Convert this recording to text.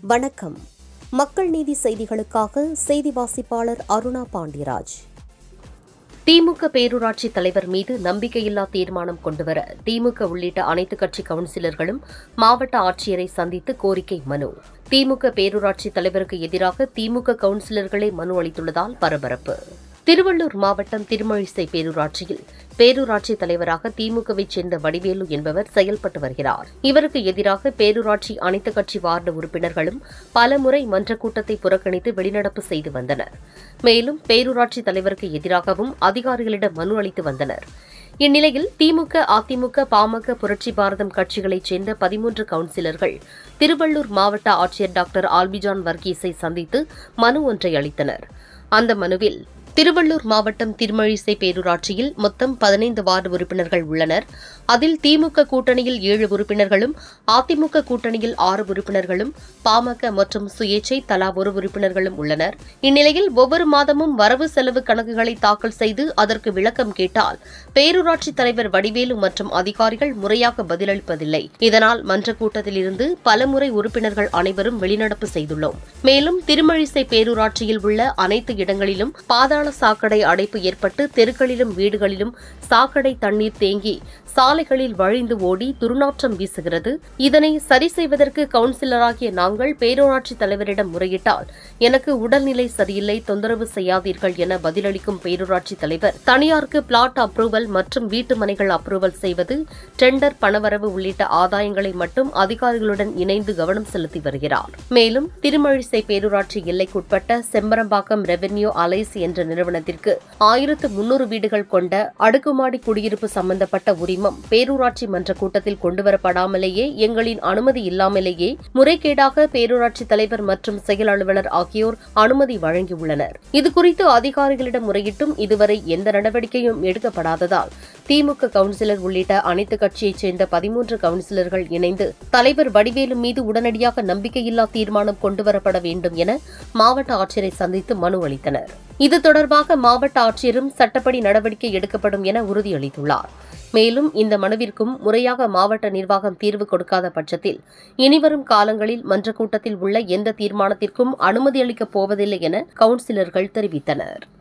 வணக்கம் மக்கள் நீதி செய்திகளுக்காக செய்தி வாசிப்பாளர் அருணா பாண்டியராஜ் திமுக பேரூராட்சி தலைவர் மீது நம்பிக்கையில்லா தீர்மானம் கொண்டுவர திமுக உள்ளிட்ட அனைத்து கட்சி கவுன்சிலர்களும் மாவட்ட ஆட்சியரை சந்தித்து கோரிக்கை மனு திமுக பேரூராட்சி தலைவருக்கு எதிராக திமுக கவுன்சிலர்களே மனு அளித்துள்ளதால் பரபரப்பு திருவள்ளூர் மாவட்டம் திருமழிசை பேரூராட்சியில் பேரூராட்சி தலைவராக திமுகவைச் சேர்ந்த வடிவேலு என்பவர் செயல்பட்டு வருகிறார் இவருக்கு எதிராக பேரூராட்சி அனைத்து கட்சி வார்டு உறுப்பினர்களும் பலமுறை மன்ற கூட்டத்தை புறக்கணித்து வெளிநடப்பு செய்து வந்தனர் மேலும் பேரூராட்சி தலைவருக்கு எதிராகவும் அதிகாரிகளிடம் மனு அளித்து வந்தனர் இந்நிலையில் திமுக அதிமுக பாமக புரட்சி பாரதம் கட்சிகளைச் சேர்ந்த பதிமூன்று கவுன்சிலர்கள் திருவள்ளூர் மாவட்ட ஆட்சியர் டாக்டர் ஆல்பிஜான் வர்கீஸை சந்தித்து மனு ஒன்றை அளித்தனர் அந்த மனுவில் திருவள்ளூர் மாவட்டம் திருமழிசை பேரூராட்சியில் மொத்தம் பதினைந்து வார்டு உறுப்பினர்கள் உள்ளனர் அதில் திமுக கூட்டணியில் ஏழு உறுப்பினர்களும் அதிமுக கூட்டணியில் ஆறு உறுப்பினர்களும் பாமக மற்றும் சுயேச்சை தலா ஒரு உறுப்பினர்களும் உள்ளனர் இந்நிலையில் ஒவ்வொரு மாதமும் வரவு செலவு கணக்குகளை தாக்கல் செய்து அதற்கு விளக்கம் கேட்டால் பேரூராட்சி தலைவர் வடிவேலு மற்றும் அதிகாரிகள் முறையாக பதிலளிப்பதில்லை இதனால் மன்ற கூட்டத்தில் இருந்து பலமுறை உறுப்பினர்கள் அனைவரும் வெளிநடப்பு செய்துள்ளோம் மேலும் திருமழிசை பேரூராட்சியில் உள்ள அனைத்து இடங்களிலும் பாதாள சாக்கடை அடைப்பு ஏற்பட்டு தெருக்களிலும் வீடுகளிலும் சாக்கடை தண்ணீர் தேங்கி சாலைகளில் வழிந்து ஓடி துர்நாற்றம் வீசுகிறது இதனை சரி செய்வதற்கு கவுன்சிலராகிய நாங்கள் பேரூராட்சி தலைவரிடம் முறையிட்டால் எனக்கு உடல்நிலை சரியில்லை தொந்தரவு செய்யாதீர்கள் என பதிலளிக்கும் பேரூராட்சி தலைவர் தனியாருக்கு பிளாட் அப்ரூவல் மற்றும் வீட்டு மனைகள் அப்ரூவல் செய்வது டெண்டர் பணவரவு உள்ளிட்ட ஆதாயங்களை மட்டும் அதிகாரிகளுடன் இணைந்து கவனம் செலுத்தி வருகிறார் மேலும் திருமழிசை பேரூராட்சி எல்லைக்குட்பட்ட செம்பரம்பாக்கம் ரெவென்யூ அலைஸ் என்ற நிறுவனத்திற்கு ஆயிரத்து முன்னூறு வீடுகள் கொண்ட அடுக்குமாடி குடியிருப்பு சம்பந்தப்பட்ட உரிமம் பேரூராட்சி மன்ற கூட்டத்தில் கொண்டுவரப்படாமலேயே எங்களின் அனுமதி இல்லாமலேயே முறைகேடாக பேரூராட்சி தலைவர் மற்றும் செயல் அலுவலர் ஆகியோர் அனுமதி வழங்கியுள்ளனர் இதுகுறித்து அதிகாரிகளிடம் முறையிட்டும் இதுவரை எந்த நடவடிக்கையும் எடுக்கப்படாததால் திமுக கவுன்சிலர் உள்ளிட்ட அனைத்து கட்சியைச் சேர்ந்த பதிமூன்று கவுன்சிலர்கள் இணைந்து தலைவர் வடிவேலு மீது உடனடியாக நம்பிக்கையில்லா தீர்மானம் கொண்டுவரப்பட வேண்டும் என மாவட்ட ஆட்சியரை சந்தித்து மனு அளித்தனர் இது தொடர்பாக மாவட்ட ஆட்சியரும் சட்டப்படி நடவடிக்கை எடுக்கப்படும் என உறுதியளித்துள்ளார் மேலும் இந்த மனுவிற்கும் முறையாக மாவட்ட நிர்வாகம் தீர்வு கொடுக்காத பட்சத்தில் இனிவரும் காலங்களில் மன்ற கூட்டத்தில் உள்ள எந்த தீர்மானத்திற்கும் அனுமதி அளிக்கப் போவதில்லை என கவுன்சிலர்கள் தெரிவித்தனர்